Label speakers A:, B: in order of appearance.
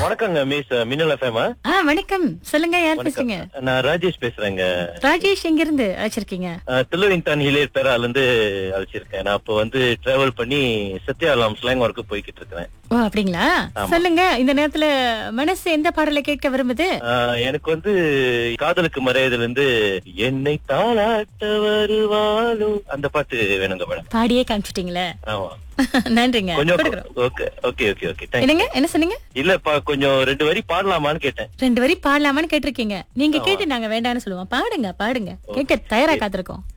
A: வணக்கங்க மிஸ் மின்னல் எஃப்எம்
B: ஆ வணக்கம் சொல்லுங்க யார் பேசுறீங்க
A: நான் ராஜேஷ் பேசுறேங்க
B: ராஜேஷ் எங்க இருந்து அழைச்சிருக்கீங்க
A: திருவின்தான் ஹிலேர் பேரால இருந்து அழைச்சிருக்கேன் நான் இப்போ வந்து டிராவல் பண்ணி சத்யாலாம் ஸ்லாங் ஒர்க்கு போய்கிட்டு இருக்கிறேன்
B: ஓ அப்படிங்களா சொல்லுங்க இந்த நேரத்துல மனசு எந்த பாடலை கேட்க விரும்புது
A: ஆஹ், எனக்கு வந்து காதலுக்கு மறையதுல இருந்து என்னை தாளாட்ட வருவாளோ அந்த பாட்டு வேணுங்க மேடம்
B: பாடியே காமிச்சிட்டீங்களே
A: ஆமா
B: நன்றிங்க
A: கொஞ்சம்
B: கொடுக்குறோம்.
A: Okay okay okay okay thanks
B: என்னங்க என்ன சொன்னீங்க
A: இல்லப்பா கொஞ்சம் ரெண்டு வரி பாடலாமான்னு கேட்டேன்
B: ரெண்டு வரி பாடலாமான்னு கேட்டிருக்கீங்க நீங்க கேட்டு நாங்க வேண்டாம்னு சொல்லுவோம் பாடுங்க பாடுங்க கேட்க தயாரா காத்திருக்கோம்